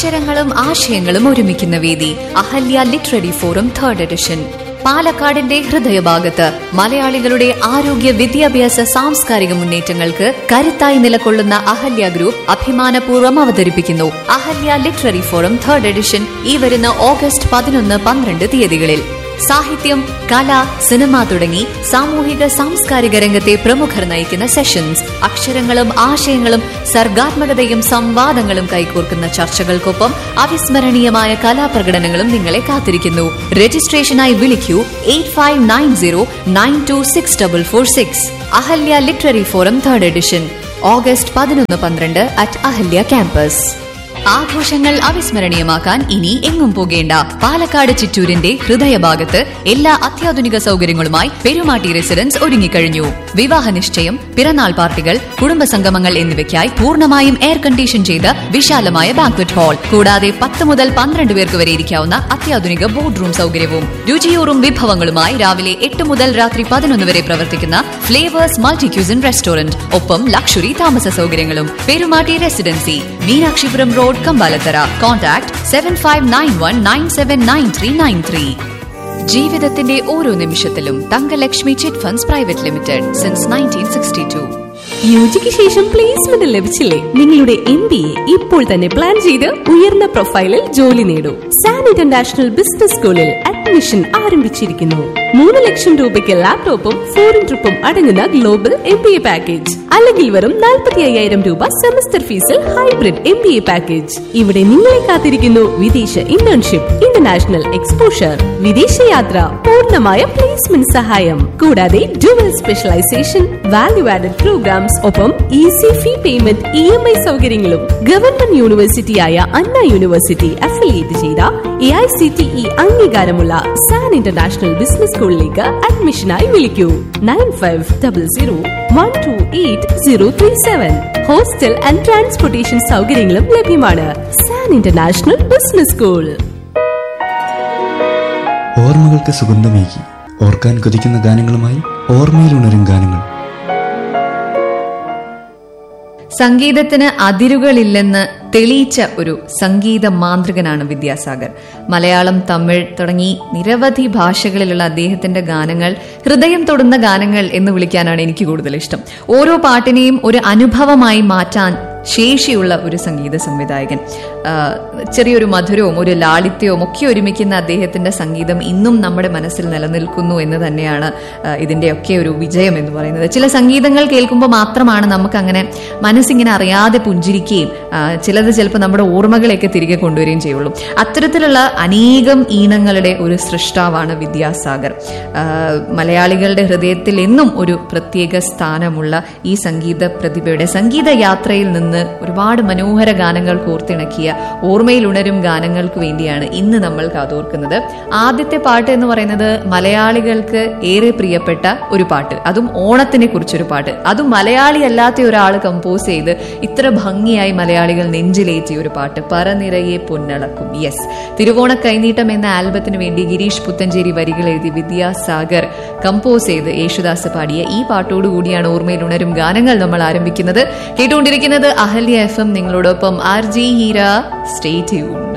അക്ഷരങ്ങളും ആശയങ്ങളും ഒരുമിക്കുന്ന വേദി Ahalya literary forum third edition പാലക്കാടിന്റെ ഹൃദയഭാഗത്ത് മലയാളികളുടെ ആരോഗ്യ വിദ്യാഭ്യാസ സാംസ്കാരിക മുന്നേറ്റങ്ങൾക്ക് കരുത്തായി നിലകൊള്ളുന്ന അഹല്യ ഗ്രൂപ്പ് അഭിമാനപൂർവ്വം അവതരിപ്പിക്കുന്നു Ahalya literary forum third edition ഈ വരുന്ന ഓഗസ്റ്റ് പതിനൊന്ന് പന്ത്രണ്ട് തീയതികളിൽ സാഹിത്യം കല സിനിമ തുടങ്ങി സാമൂഹിക സാംസ്കാരിക രംഗത്തെ പ്രമുഖർ നയിക്കുന്ന സെഷൻസ് അക്ഷരങ്ങളും ആശയങ്ങളും സർഗാത്മകതയും സംവാദങ്ങളും കൈകോർക്കുന്ന ചർച്ചകൾക്കൊപ്പം അവിസ്മരണീയമായ കലാപ്രകടനങ്ങളും നിങ്ങളെ കാത്തിരിക്കുന്നു രജിസ്ട്രേഷനായി വിളിക്കൂ eight five nine zero nine two six double four six Ahalya literary forum third edition August പതിനൊന്ന് പന്ത്രണ്ട് അറ്റ് അഹല്യ ക്യാമ്പസ് ആഘോഷങ്ങൾ അവിസ്മരണീയമാക്കാൻ ഇനി എങ്ങും പോകേണ്ട പാലക്കാട് ചിറ്റൂരിന്റെ ഹൃദയഭാഗത്ത് എല്ലാ അത്യാധുനിക സൗകര്യങ്ങളുമായി പെരുമാട്ടി റെസിഡൻസ് ഒരുങ്ങിക്കഴിഞ്ഞു വിവാഹ നിശ്ചയം പിറന്നാൾ പാർട്ടികൾ കുടുംബസംഗമങ്ങൾ എന്നിവയ്ക്കായി പൂർണ്ണമായും എയർ കണ്ടീഷൻ ചെയ്ത വിശാലമായ ബാങ്ക്വറ്റ് ഹാൾ കൂടാതെ പത്ത് മുതൽ പന്ത്രണ്ട് പേർക്ക് വരെ ഇരിക്കാവുന്ന അത്യാധുനിക ബോർഡ് റൂം സൗകര്യവും രുചിയൂറും വിഭവങ്ങളുമായി രാവിലെ എട്ട് മുതൽ രാത്രി പതിനൊന്ന് വരെ പ്രവർത്തിക്കുന്ന ഫ്ലേവേഴ്സ് മൾട്ടി ക്യൂസിൻ റെസ്റ്റോറന്റ് ഒപ്പം ലക്ഷറി താമസ സൗകര്യങ്ങളും Perumatty residency Meenakshipuram road Kambalathara contact seven five nine one nine seven nine three nine three ജീവിതത്തിന്റെ ഓരോ നിമിഷത്തിലും Thankalakshmi chit funds private limited since nineteen sixty two യുജിക്ക് ശേഷം പ്ലേസ്മെന്റ് ലഭിച്ചില്ലേ നിങ്ങളുടെ എം ബി എ ഇപ്പോൾ തന്നെ പ്ലാൻ ചെയ്ത് ഉയർന്ന പ്രൊഫൈലിൽ ജോലി നേടൂ സാൻ ഇന്റർനാഷണൽ ബിസിനസ് സ്കൂളിൽ അഡ്മിഷൻ ആരംഭിച്ചിരിക്കുന്നു മൂന്ന് ലക്ഷം രൂപയ്ക്ക് ലാപ്ടോപ്പും ഫോറിൻ ട്രിപ്പും അടങ്ങുന്ന global M B A package അല്ലെങ്കിൽ വെറും നാൽപ്പത്തി അയ്യായിരം രൂപ സെമസ്റ്റർ ഫീസിൽ hybrid M B A package ഇവിടെ നിങ്ങളെ കാത്തിരിക്കുന്നു വിദേശ ഇന്റേൺഷിപ്പ് ഇന്റർനാഷണൽ എക്സ്പോഷർ വിദേശയാത്ര പൂർണ്ണമായ പ്ലേസ്മെന്റ് സഹായം കൂടാതെ dual specialisation value added programmes ഒപ്പം easy fee payment E M I സൗകര്യങ്ങളും ഗവൺമെന്റ് യൂണിവേഴ്സിറ്റിയായ അണ്ണ യൂണിവേഴ്സിറ്റി അഫിലിയേറ്റ് ചെയ്ത A I C T E അംഗീകാരമുള്ള സാൻ ഇന്റർനാഷണൽ ബിസിനസ് സ്കൂളിലേക്ക് അഡ്മിഷനായി വിളിക്കൂ nine five double zero one two eight zero three seven hostel and transportation സൗകര്യങ്ങളും ലഭ്യമാണ് സാൻ ഇന്റർനാഷണൽ ബിസിനസ് സ്കൂൾ ഓർമ്മകൾക്ക് സുഗന്ധമേകി ഓർക്കാൻ കൊതിക്കുന്ന ഗാനങ്ങളുമായി ഓർമ്മയിൽ ഉണരും ഗാനങ്ങൾ സംഗീതത്തിന് അതിരുകളില്ലെന്ന് തെളിയിച്ച ഒരു സംഗീത മാന്ത്രികനാണ് വിദ്യാസാഗർ മലയാളം തമിഴ് തുടങ്ങി നിരവധി ഭാഷകളിലുള്ള അദ്ദേഹത്തിന്റെ ഗാനങ്ങൾ ഹൃദയം തൊടുന്ന ഗാനങ്ങൾ എന്ന് വിളിക്കാനാണ് എനിക്ക് കൂടുതൽ ഇഷ്ടം ഓരോ പാട്ടിനെയും ഒരു അനുഭവമായി മാറ്റാൻ ശേഷിയുള്ള ഒരു സംഗീത സംവിധായകൻ ആ, ചെറിയൊരു മധുരവും ഒരു ലാളിത്യവും ഒക്കെ ഒരുമിക്കുന്ന അദ്ദേഹത്തിന്റെ സംഗീതം ഇന്നും നമ്മുടെ മനസ്സിൽ നിലനിൽക്കുന്നു എന്ന് തന്നെയാണ് ആ, ഇതിന്റെയൊക്കെ ഒരു വിജയം എന്ന് പറയുന്നത് ചില സംഗീതങ്ങൾ കേൾക്കുമ്പോൾ മാത്രമാണ് നമുക്ക് അങ്ങനെ മനസ്സിങ്ങനെ അറിയാതെ പുഞ്ചിരിക്കുകയും ആ, ചിലത് ചിലപ്പോൾ നമ്മുടെ ഓർമ്മകളെയൊക്കെ തിരികെ കൊണ്ടുവരികയും ചെയ്യുള്ളൂ അത്തരത്തിലുള്ള അനേകം ഈണങ്ങളുടെ ഒരു സൃഷ്ടാവാണ് വിദ്യാസാഗർ ആ, മലയാളികളുടെ ഹൃദയത്തിൽ എന്നും ഒരു പ്രത്യേക സ്ഥാനമുള്ള ഈ സംഗീത പ്രതിഭയുടെ സംഗീത യാത്രയിൽ നിന്ന് ഒരുപാട് മനോഹര ഗാനങ്ങൾ കോർത്തിണക്കിയ ഓർമ്മയിൽ ഉണരും ഗാനങ്ങൾക്ക് വേണ്ടിയാണ് ഇന്ന് നമ്മൾ കാതോർക്കുന്നത് ആദ്യത്തെ പാട്ട് എന്ന് പറയുന്നത് മലയാളികൾക്ക് ഏറെ പ്രിയപ്പെട്ട ഒരു പാട്ട് അതും ഓണത്തിനെ കുറിച്ചൊരു പാട്ട് അതും മലയാളി അല്ലാത്ത ഒരാൾ കമ്പോസ് ചെയ്ത് ഇത്ര ഭംഗിയായി മലയാളികൾ നെഞ്ചിലേറ്റിയ ഒരു പാട്ട് പറനിറയെ പൊന്നളക്കും യെസ് തിരുവോണ കൈനീട്ടം എന്ന ആൽബത്തിന് വേണ്ടി ഗിരീഷ് പുത്തഞ്ചേരി വരികൾ എഴുതി വിദ്യാസാഗർ കമ്പോസ് ചെയ്ത് യേശുദാസ് പാടിയ ഈ പാട്ടോടുകൂടിയാണ് ഓർമ്മയിൽ ഉണരും ഗാനങ്ങൾ നമ്മൾ ആരംഭിക്കുന്നത് കേട്ടുകൊണ്ടിരിക്കുന്നത് അഹല്യ എഫ് എം നിങ്ങളോടൊപ്പം R J Heera stay tune